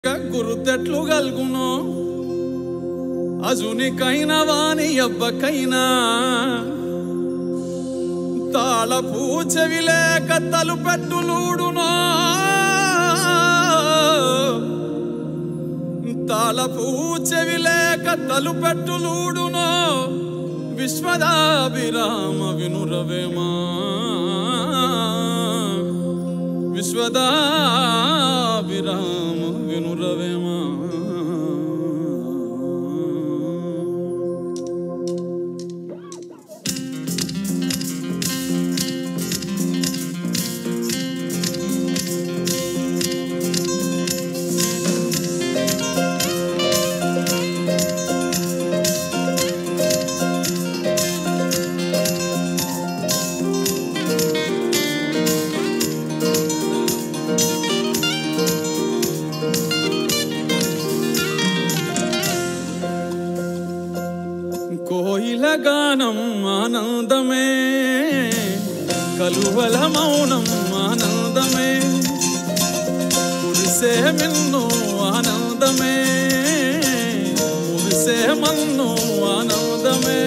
గురుతెట్లు గల్గును అజునికైన వాని అబ్బకైనా తాళపూ చెవి లేక తలుపెట్టులూడునో తాళపూ చెవి లేక తలుపెట్టులూడునో విశ్వదాభిరామ వినురవేమా విశ్వదాభిరామ వినురవేమా కోయిల గానం ఆనందమే కలువల మౌనం ఆనందమే కురిసే మిన్ను ఆనందమే మురిసే మన్ను ఆనందమే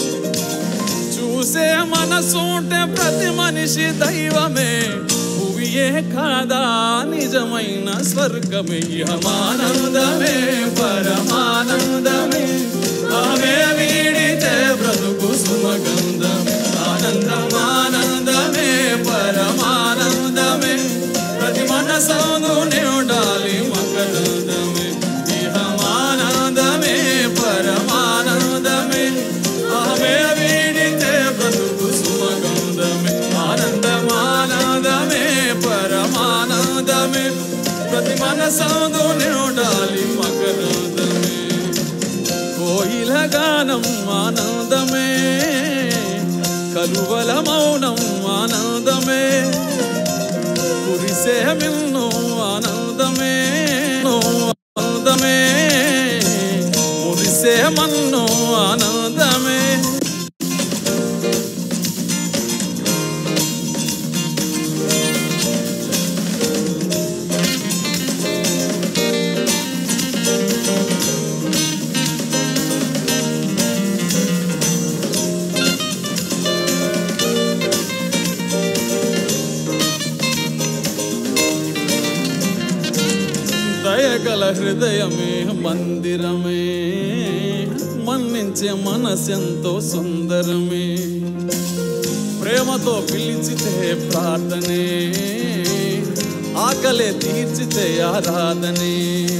చూసే మనసుంటే ప్రతి మనిషి దైవమే భువియే కాదా నిజమైన స్వర్గమే ఇహమానందమే పరమానందమే ఆమె వీడితే బ్రతుకు సుమగంధమే ఆనందం ఆనందమే పరమానందమే ప్రతి మనసందు ఉండాలి మకరందమే ఇహమానందమే పరమానందమే ఆమె వీడితే బ్రతుకు సుమగంధమే ఆనందమానందమే పరమానందమే ప్రతి మనసందు ఉండాలి మకరందమే కోయిల గానం ఆనందమే కలువల మౌనం ఆనందమే కురిసే మిన్ను ఆనందమే ఆనందమే మురిసే మన్ను ఆనందమే దయగల హృదయమే మందిరమే మన్నించే మనసెంతో సుందరమే ప్రేమతో పిలిచితే ప్రార్థనే ఆకలే తీర్చితే ఆరాధనే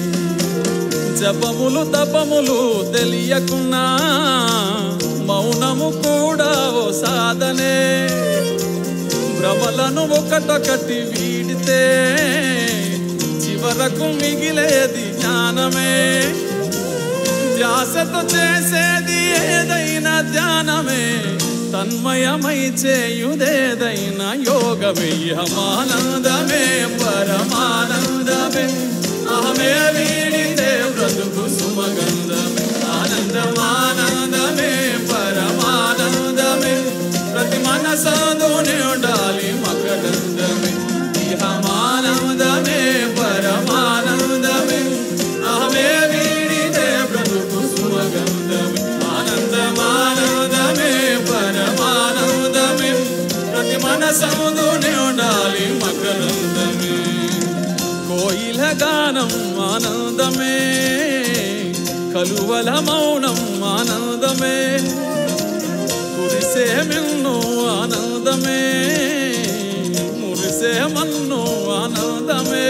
జపములు తపములు తెలియకున్నా మౌనము కూడా ఓ సాధనే భ్రమలను ఒకటొకటి వీడితే చివరకు మిగిలేది జ్ఞానమే ధ్యాసతో చేసేది ఏదైనా ధ్యానమే తన్మయమై చేయుదేదైనా యోగమే అమానందమే పరమానందమే ఆమె వీడితే బ్రతుకు సుమగంధమే ఆనందమానందమే పరమానందమే ప్రతి మనసందునే ఉండాలి మకరందమే ఇహమానందమే పరమానందమే ఆమె వీడితే బ్రతుకు సుమగంధమే ఆనందమానందమే పరమానందమే ప్రతి మనసందునే ఉండాలి మకరందమే కోయిల గానం ఆనందమే కలువల మౌనం ఆనందమే కురిసే మిన్ను ఆనందమే మురిసే మన్ను ఆనందమే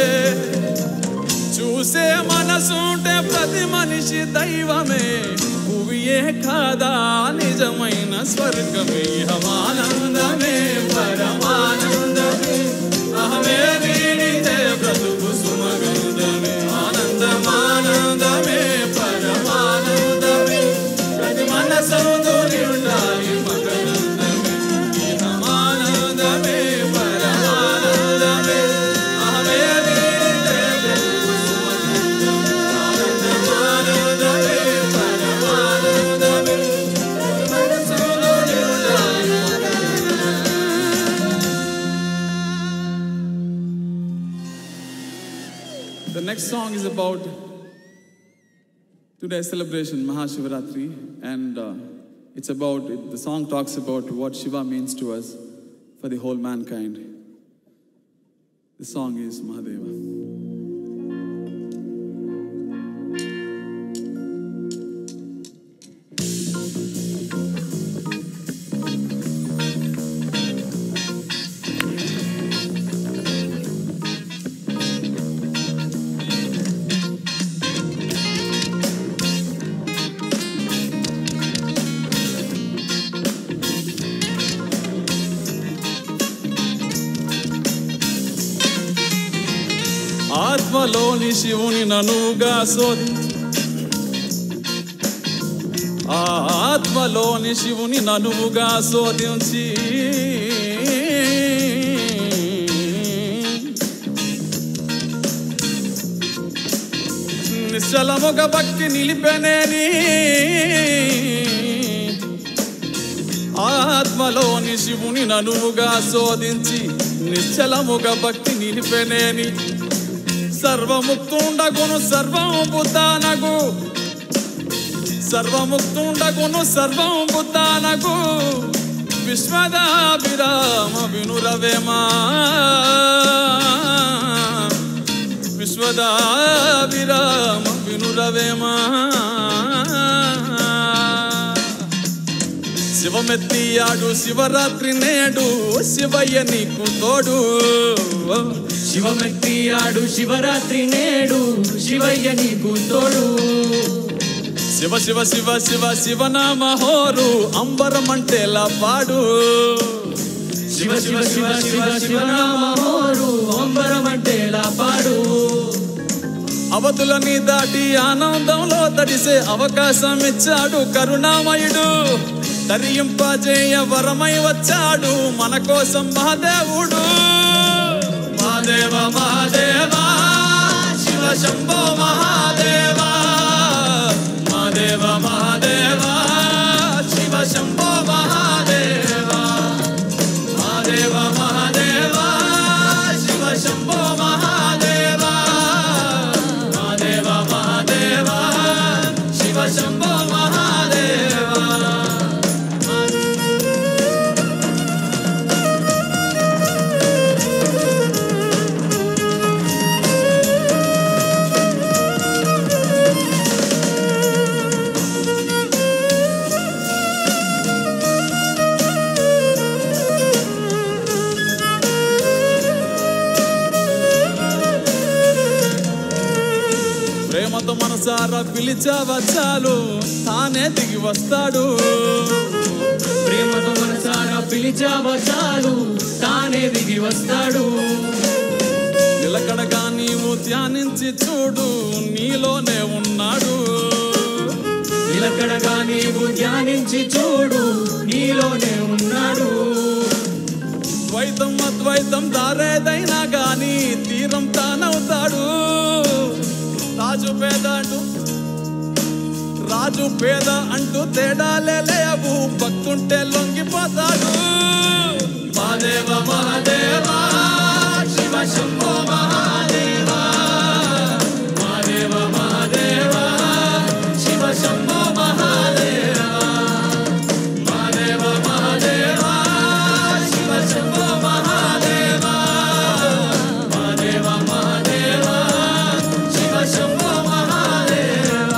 చూసే మనసుంటే ప్రతి మనిషి దైవమే భువియే కాదా నిజమైన స్వర్గమే ఆనందమే పరమానందమే అహమే వీడితే బ్రతుకు సుమగంధమే ఆనందమానందమే పరమానందమే ప్రతి మనసందుని ఉండాలి మకరందమే ఇహమానందమే పరమానందమే అహమే వీడితే బ్రతుకు సుమగంధమే ఆనందమానందమే పరమానందమే ప్రతి మనసందుని ఉండాలి The next next song is about today's celebration, Mahashivaratri, and uh, it's about, it, the song talks about what Shiva means to us for the whole mankind. The song is Mahadeva. ఆత్మలోని శివుని ననుగా శోధి ఆ ఆత్మలోని శివుని ననువుగా శోధించి నిశ్చలముగ భక్తి నిలిపెనేని ఆత్మలోని శివుని ననువుగా శోధించి నిశ్చలముగ భక్తి నిలిపెనేని సర్వముక్తుండగును సర్వం బుద్ధానగు సర్వముక్తుండగును సర్వం బుద్ధానగు విశ్వదాభిరామ వినురవేమా విశ్వదాభిరామ వినురవేమా శివమెత్తియాడు శివరాత్రి నేడు శివయ్య నీకు తోడు శివమెత్తి ఆడు శివరాత్రి నేడు శివయ్య నీకు తోడు శివ శివ శివ శివ శివనామ హోరు అంబరమంటేలా పాడు శివ శివ శివ శివ శివనామ హోరు అంబరమంటేలా పాడు అవతులని దాటి ఆనందంలో తడిసే అవకాశం ఇచ్చాడు కరుణామయుడు తరింపజేయ వరమై వచ్చాడు మన కోసం మహాదేవుడు మహాదేవ మహాదేవ శివ శంభో మహాదేవ మహాదేవ మహాదేవ శివ శంభో మహాదేవ మహాదేవ మహాదేవ శివ శంభో మహాదేవ మహాదేవ మహాదేవ శివ శంభో మహాదేవ ప్రేమతో మనసారా పిలిచావా చాలు తానే దిగి వస్తాడు ప్రేమతో మనసారా పిలిచావా చాలు తానే దిగి వస్తాడు నిలకడగా నీవు ధ్యానించి చూడు నీలోనే ఉన్నాడు నిలకడగా నీవు ధ్యానించి చూడు నీలోనే ఉన్నాడు ద్వైతం అద్వైతం దారేదైనా గాని తీరం తానవుతాడు రాజు పేద అంటూ రాజు పేద అంటూ తేడాలే లేవు భక్తుంటే లొంగిపోతాడు మహాదేవ మహాదేవ శివ శంభో మహాదేవ మహాదేవ మహాదేవ శివ శంభో మహాదేవ మహాదేవ మహాదేవ శివ శంభో మహాదేవ మహాదేవ మహాదేవ శివ శంభో మహాదేవ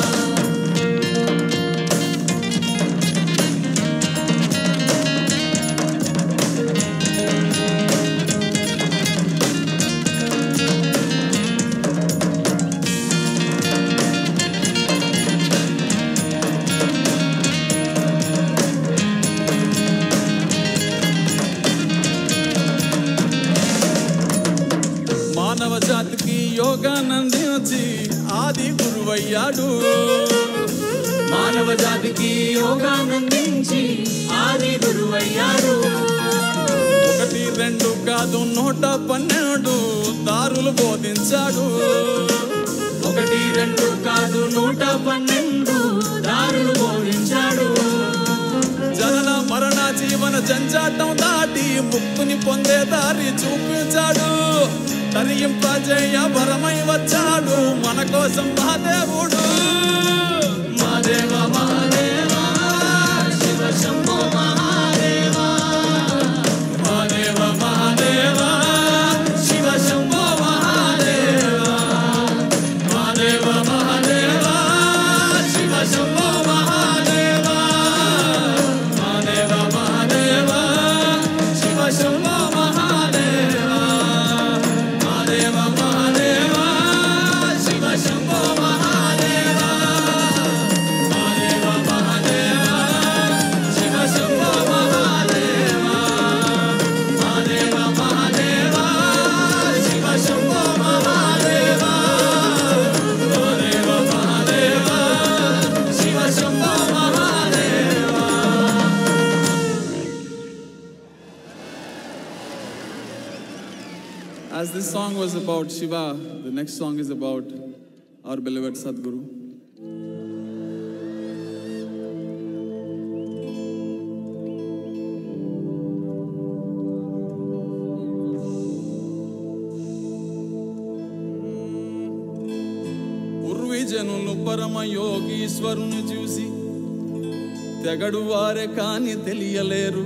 మానవ జాతికి యోగానందించి ఆది గురువయ్యాడు మానవ జాతికి యోగానందించి ఆది గురువయ్యాడు ఒకటి రెండు కాదు నూట పన్నెండు దారులు బోధించాడు ఒకటి రెండు కాదు నూట పన్నెండు దారులు బోధించాడు జనన మరణ జీవన జంజాటం దాటి ముక్తుని పొందే దారి చూపించాడు తరింపజేయ వరమై వచ్చాడు మన కోసం మా దేవుడు మా దేవ మా దేవ Shiva Shambho Mahadeva Mahadeva Mahadeva Shiva Shambho Mahadeva Mahadeva Mahadeva Shiva Shambho Mahadeva Mahadeva Mahadeva Shiva Shambho Mahadeva Mahadeva Mahadeva Shiva Shambho Mahadeva Mahadeva Mahadeva Shiva Shambho Mahadeva Mahadeva Mahadeva Shiva Shambho Mahadeva Mahadeva Mahadeva Shiva Shambho Mahadeva As this song was about Shiva, the next song is about our beloved Sadguru. పూర్వీజనులు పరమ యోగీశ్వరుని చూసి తెగడు వారే కాని తెలియలేరు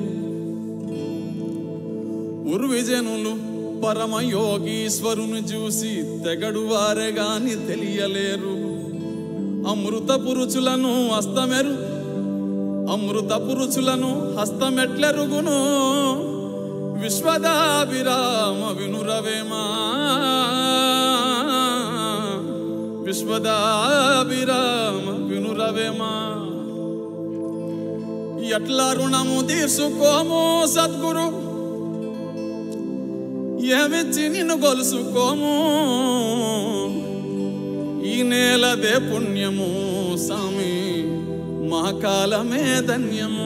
ఉర్విజనులు పరమ యోగీశ్వరుని చూసి తెగడు వారే గాని తెలియలేరు అమృత పురుచులను హస్తమెరు అమృత పురుచులను హస్తమెట్లెరుగును విశ్వదాభిరామ వినురవేమా విశ్వదాభిరామ వినురవేమా ఎట్లా రుణము తీర్చుకోము సద్గురు ఏమిచ్చి నిన్ను గొలుసుకోము ఈ నేలదే పుణ్యము సామి మా కాలమే ధన్యము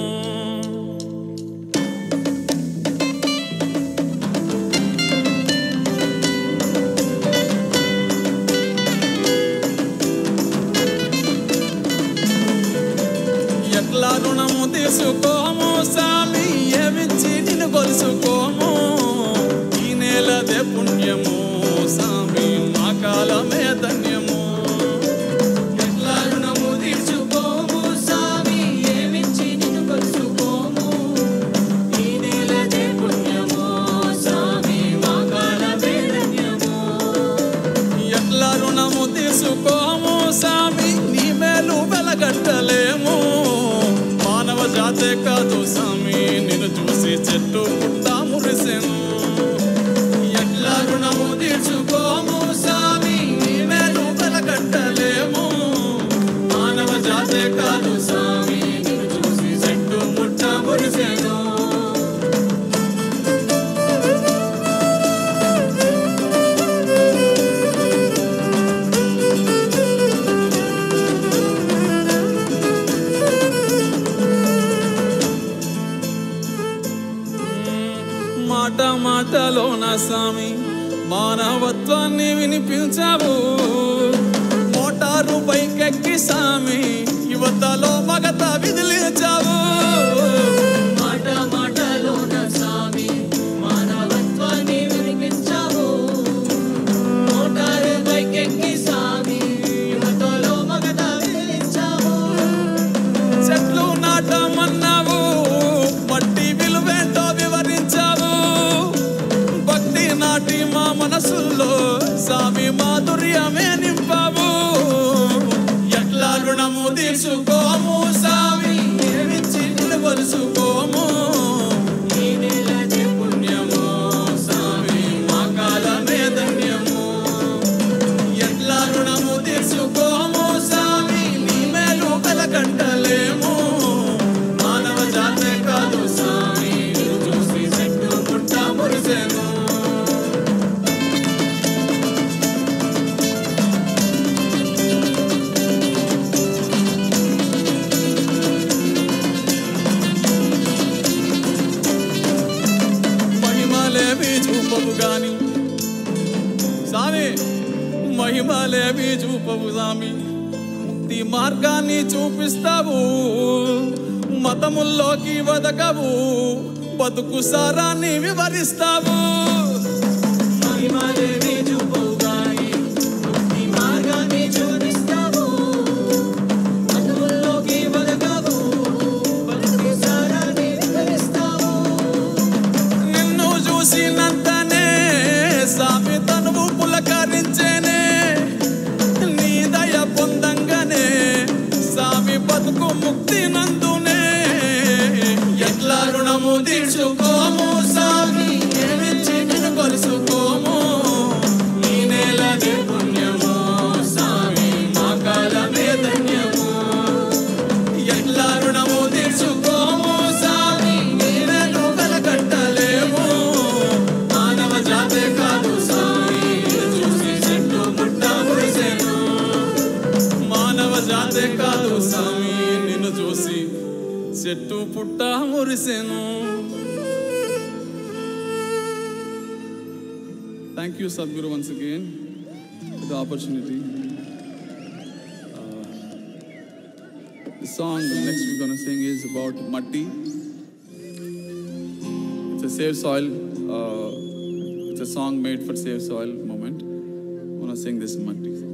ఎట్లా రుణము తీసుకోము సామి ఏమిచ్చి నిన్ను గొలుసుకోము ఈ నేలదే పుణ్యము సామి మా కాలమే ధన్యము ఎట్లా రుణము తీర్చుకోము స్వామి ఏమిచ్చి నిన్ను కలుసుకోము ఈ నేలదే పుణ్యము స్వామి మా కాలమే ధన్యము ఎట్లా రుణము తీసుకోము సామి నీ మేలు వెలగట్టలేము మానవ జాతే కాదు సామి నిన్ను చూసి చెట్టు పుట్ట మురిసెను ఎట్లా రుణము తీర్చుకోము సామి నీ మేలు వెలగట్టలేము మానవ జాతే కాదు సామి నిన్ను చూసి చెట్టు పుట్ట మురిసెను మాట మాటలోన స్వామి మానవత్వాన్ని వినిపించావు మోటారు పైకెక్కి స్వామి యువతలో మగత విదిలించావు మాట మాటలోన స్వామి మానవత్వాన్ని వినిపించావు మోటారు బైకెక్కి స్వామి యువతలో మగత వినిపించావు చెట్లు నాటమన్నావు మట్టి విలువేంటో వివరించావు భక్తి నాటి మా మనసుల్లో స్వామి మాధుర్యమే నింపావు ఎట్లా రుణము తీసుకోము స్వామి ఏమిచ్చి నిలవలుసుకోము ఈ నేలదే పుణ్యము స్వామి మా కాలమే ధన్యము ఎట్లా రుణము తీసుకోము స్వామి నీ మేలు కలకంటలేము మానవ జాతే కాదు స్వామి నిన్ను చూసి చెట్టు పుట్ట మురిసెను మహిమలేవి చూపవు గాని స్వామి మహిమలేవి చూపవు స్వామి ముక్తి మార్గాన్ని చూపిస్తావు మతముల్లోకి వదకవు బతుకు సారాన్ని వివరిస్తావు మహిమలేవి చూపుగాయి ముక్తి మార్గాన్ని చూపిస్తావు అందులోకి బతకవు బతుకు సారాన్ని వివరిస్తావు నిన్ను చూసినంతనే సామి తనువు పులకరించేనే నీ దయ పొందంగానే సామి బతుకు ముక్తి నందునే ఎట్లా రుణము తీర్చుకోము సామి ఏమిచ్చి నిన్ను కొలుసుకోము ఈ నేలదే పుణ్యము సామి మా కాలమే ధన్యము ఎట్లా రుణము తీర్చుకోము సామి నీవెను వెలకట్టలేము మానవ జాతే కాదు సామి చూసి చెట్టు పుట్ట మురిసెను మానవ జాతే కాదు సామి నిన్ను చూసి చెట్టు పుట్ట మురిసెను thank you Sadhguru once again the opportunity The song next we're gonna sing is about matti. It's a save soil. Uh, it's a song made for save soil moment. I'm gonna sing this matti. song.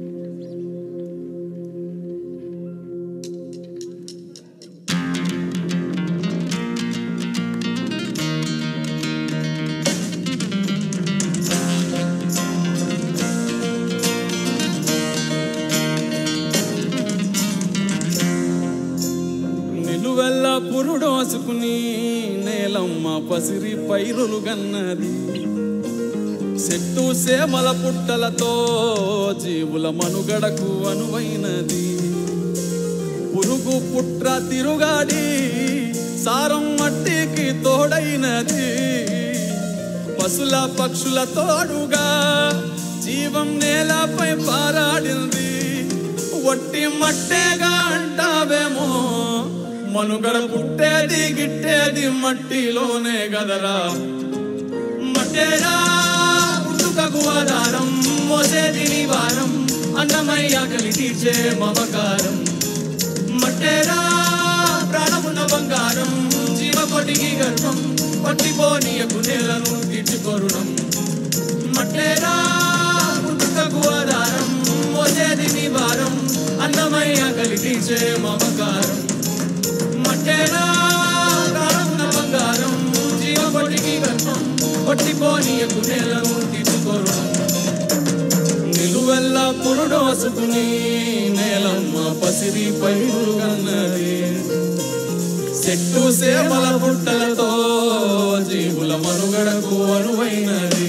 నిలువెల్ల పురుడోసుకుని నేలమ్మ పసిరి పైరులు గన్నది చెట్టు సేమల పుట్టలతో జీవుల మనుగడకు అనువైనది పురుగు పుట్ర తిరుగాడి సారం మట్టికి తోడైనది పశుల పక్షుల తోడుగా జీవం నేలపై పారాడింది వట్టి మట్టేగా అంటావేమో మనుగడ పుట్టేది గిట్టేది మట్టిలోనే గదరా మట్టేరా పుట్టుకకు ఆధారం మోసేది నివారం అన్నమయ్య కలి తీర్చే మమకారం మట్టేరా ప్రాణమున్న బంగారం జీవకొటికి గర్భం పట్టిపోనీయకు నేలను తీర్చుకొరుణం మట్టేరా పుట్టుకకు ఆధారం మోసేది నివారం అన్నమయ్య కలి తీర్చే మమకారం మట్టేరా ప్రాణమున్న బంగారం జీవకొటికి గర్భం పట్టిపోనీయకు నేలను తీర్చుకొరుణం నిలువెల్ల పురుడోసుకుని నేలమ్మ పసిరి పైరు కన్నది చెట్టు సేమల పుట్టలతో జీవుల మనుగడకు అనువైనది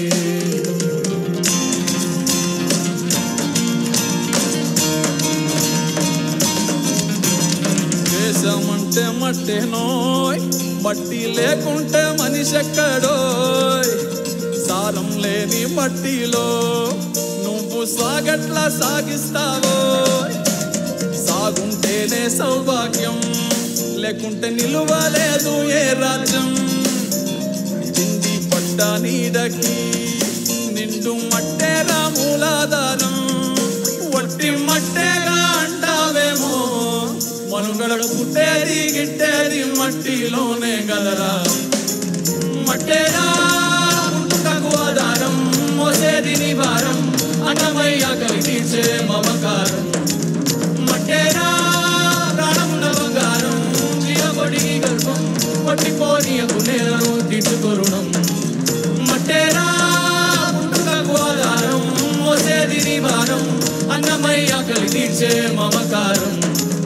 దేశమంటే మట్టేనోయ్ మట్టి లేకుంటే మనిషి ఎక్కడోయ్ సారం లేని మట్టిలో నువ్వు సాగట్లా సాగిస్తావో సాగుంటేనే సౌభాగ్యం లేకుంటే నిలువలేదు ఏ రాజ్యం తిండి పట్ట నీడకి నిండు మట్టేరా మూలాధారం వట్టి మట్టేగా అంటావేమో మనుగడ పుట్టేది గిట్టేది మట్టిలోనే గదరా మట్టేరా పుట్టుకకు ఆధారం మోసేది నివారం అన్నమయ్య కలిగించే మమకారం మట్టేరా ప్రాణమున్న బంగారం జీవకొడి గర్భం పట్టిపోనీయకు నేలను తీర్చుకొరుణం మట్టేరా పుట్టుకకు ఆధారం మోసేది నివారం అన్నమయ్య కలిగించే మమకారం